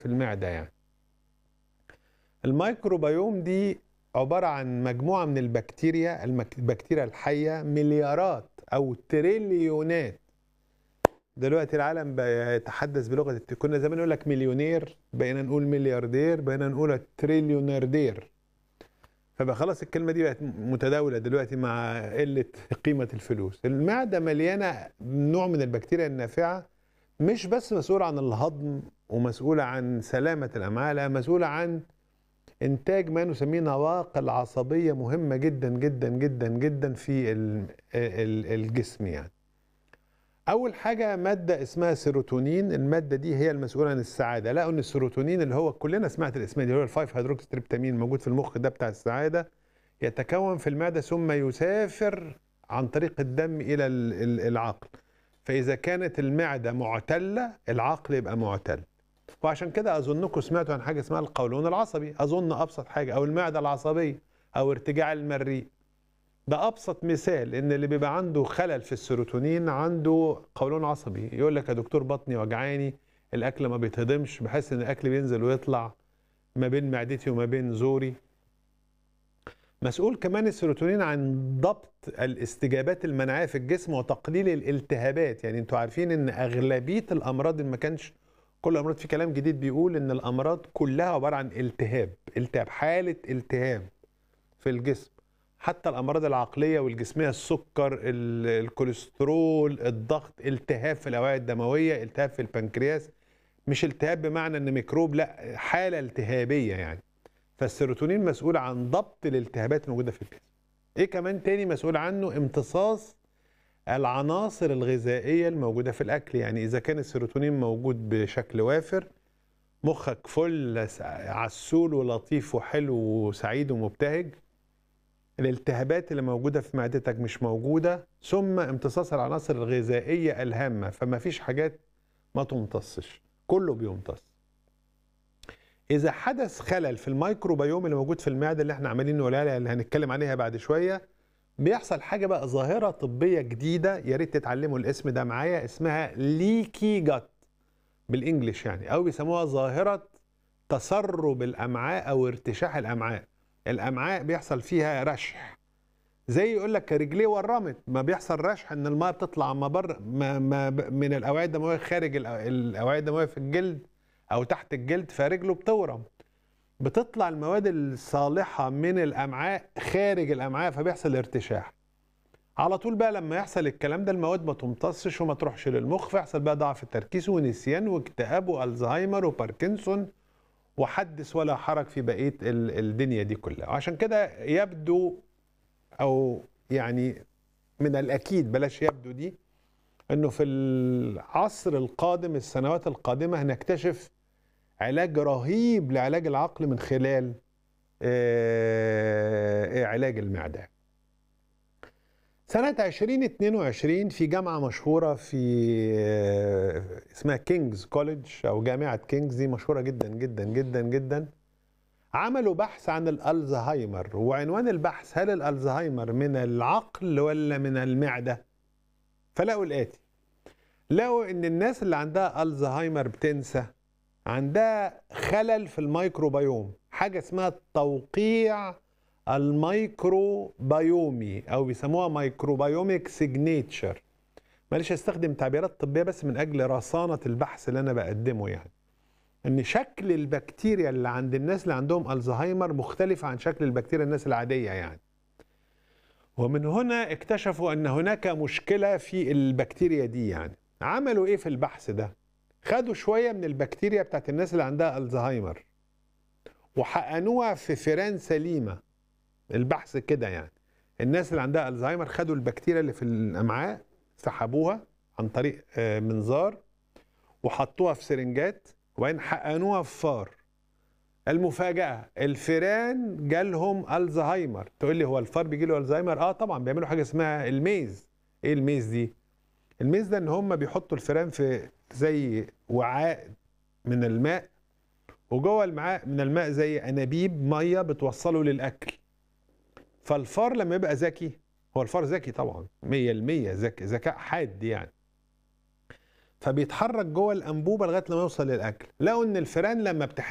في المعدة يعني الميكروبيوم دي عبارة عن مجموعة من البكتيريا المك- البكتيريا الحية مليارات أو تريليونات دلوقتي العالم بقى يتحدث بلغة الت- كنا زمان نقول لك مليونير بقينا نقول ملياردير بقينا نقول تريليوناردير فبقى خلاص الكلمة دي بقت متداولة دلوقتي مع قلة قيمة الفلوس المعدة مليانة نوع من البكتيريا النافعة مش بس مسؤولة عن الهضم ومسؤولة عن سلامة الأمعاء لا مسؤولة عن إنتاج ما نسميه نواقل عصبية مهمة جدا جدا جدا جدا في ال- ال- الجسم يعني أول حاجة مادة اسمها سيروتونين المادة دي هي المسؤولة عن السعادة لقوا إن السيروتونين اللي هو كلنا سمعت الاسم اللي هو الفايف هيدروكسيتريبتامين موجود في المخ ده بتاع السعادة يتكون في المعدة ثم يسافر عن طريق الدم إلى ال- ال- العقل فإذا كانت المعدة معتلة العقل يبقى معتل وعشان كده أظنكم سمعتوا عن حاجة اسمها القولون العصبي أظن أبسط حاجة أو المعدة العصبية أو ارتجاع المريء ده ابسط مثال ان اللي بيبقى عنده خلل في السيروتونين عنده قولون عصبي يقول لك يا دكتور بطني وجعاني الاكل ما بيتهضمش بحس ان الاكل بينزل ويطلع ما بين معدتي وما بين زوري مسؤول كمان السيروتونين عن ضبط الاستجابات المناعيه في الجسم وتقليل الالتهابات يعني انتوا عارفين ان اغلبيه الامراض اللي ما كانش كل الامراض في كلام جديد بيقول ان الامراض كلها عباره عن التهاب التهاب حاله التهاب في الجسم حتى الامراض العقليه والجسميه السكر ال- الكوليسترول الضغط التهاب في الاوعيه الدمويه التهاب في البنكرياس مش التهاب بمعنى ان ميكروب لا حاله التهابيه يعني فالسيروتونين مسؤول عن ضبط الالتهابات الموجوده في الجسم ايه كمان تاني مسؤول عنه امتصاص العناصر الغذائيه الموجوده في الاكل يعني اذا كان السيروتونين موجود بشكل وافر مخك فل عسول ولطيف وحلو وسعيد ومبتهج الالتهابات اللي موجودة في معدتك مش موجودة ثم امتصاص العناصر الغذائية الهامة فما فيش حاجات ما تمتصش كله بيمتص إذا حدث خلل في الميكروبيوم اللي موجود في المعدة اللي احنا عمالين نقولها عليها اللي هنتكلم عليها بعد شوية بيحصل حاجة بقى ظاهرة طبية جديدة يا ريت تتعلموا الاسم ده معايا اسمها ليكي جات بالانجلش يعني او بيسموها ظاهرة تسرب الامعاء او ارتشاح الامعاء الامعاء بيحصل فيها رشح زي يقول لك رجليه ورمت ما بيحصل رشح ان الماء بتطلع ما بر ما ما ب- من الاوعيه الدمويه خارج الأو- الاوعيه الدمويه في الجلد او تحت الجلد فرجله بتورم بتطلع المواد الصالحه من الامعاء خارج الامعاء فبيحصل ارتشاح على طول بقى لما يحصل الكلام ده المواد ما تمتصش وما تروحش للمخ فيحصل بقى ضعف التركيز ونسيان واكتئاب والزهايمر وباركنسون وحدث ولا حرج في بقيه ال- الدنيا دي كلها وعشان كده يبدو او يعني من الاكيد بلاش يبدو دي انه في العصر القادم السنوات القادمه هنكتشف علاج رهيب لعلاج العقل من خلال آه، علاج المعده سنة 2022 في جامعة مشهورة في آه، اسمها كينجز كوليدج أو جامعة كينجز دي مشهورة جدا جدا جدا جدا عملوا بحث عن الألزهايمر وعنوان البحث هل الألزهايمر من العقل ولا من المعدة فلقوا الآتي لقوا إن الناس اللي عندها ألزهايمر بتنسى عندها خلل في الميكروبيوم حاجة اسمها التوقيع الميكروبيومي او بيسموها مايكروبيوميك سيجنيتشر معلش استخدم تعبيرات طبيه بس من اجل رصانه البحث اللي انا بقدمه يعني ان شكل البكتيريا اللي عند الناس اللي عندهم الزهايمر مختلف عن شكل البكتيريا الناس العاديه يعني ومن هنا اكتشفوا ان هناك مشكله في البكتيريا دي يعني عملوا ايه في البحث ده خدوا شويه من البكتيريا بتاعت الناس اللي عندها الزهايمر وحقنوها في فئران سليمه البحث كده يعني الناس اللي عندها الزهايمر خدوا البكتيريا اللي في الامعاء سحبوها عن طريق آه، منظار وحطوها في سرنجات وبعدين حقنوها في فار المفاجأة الفيران جالهم الزهايمر تقول لي هو الفار بيجي له الزهايمر اه طبعا بيعملوا حاجة اسمها الميز ايه الميز دي الميز ده ان هم بيحطوا الفيران في زي وعاء من الماء وجوه الماء من الماء زي انابيب ميه بتوصله للاكل فالفار لما يبقى ذكي هو الفار ذكي طبعا 100% ذكي ذكاء حاد يعني فبيتحرك جوه الانبوبه لغايه لما يوصل للاكل لقوا ان الفئران لما بتح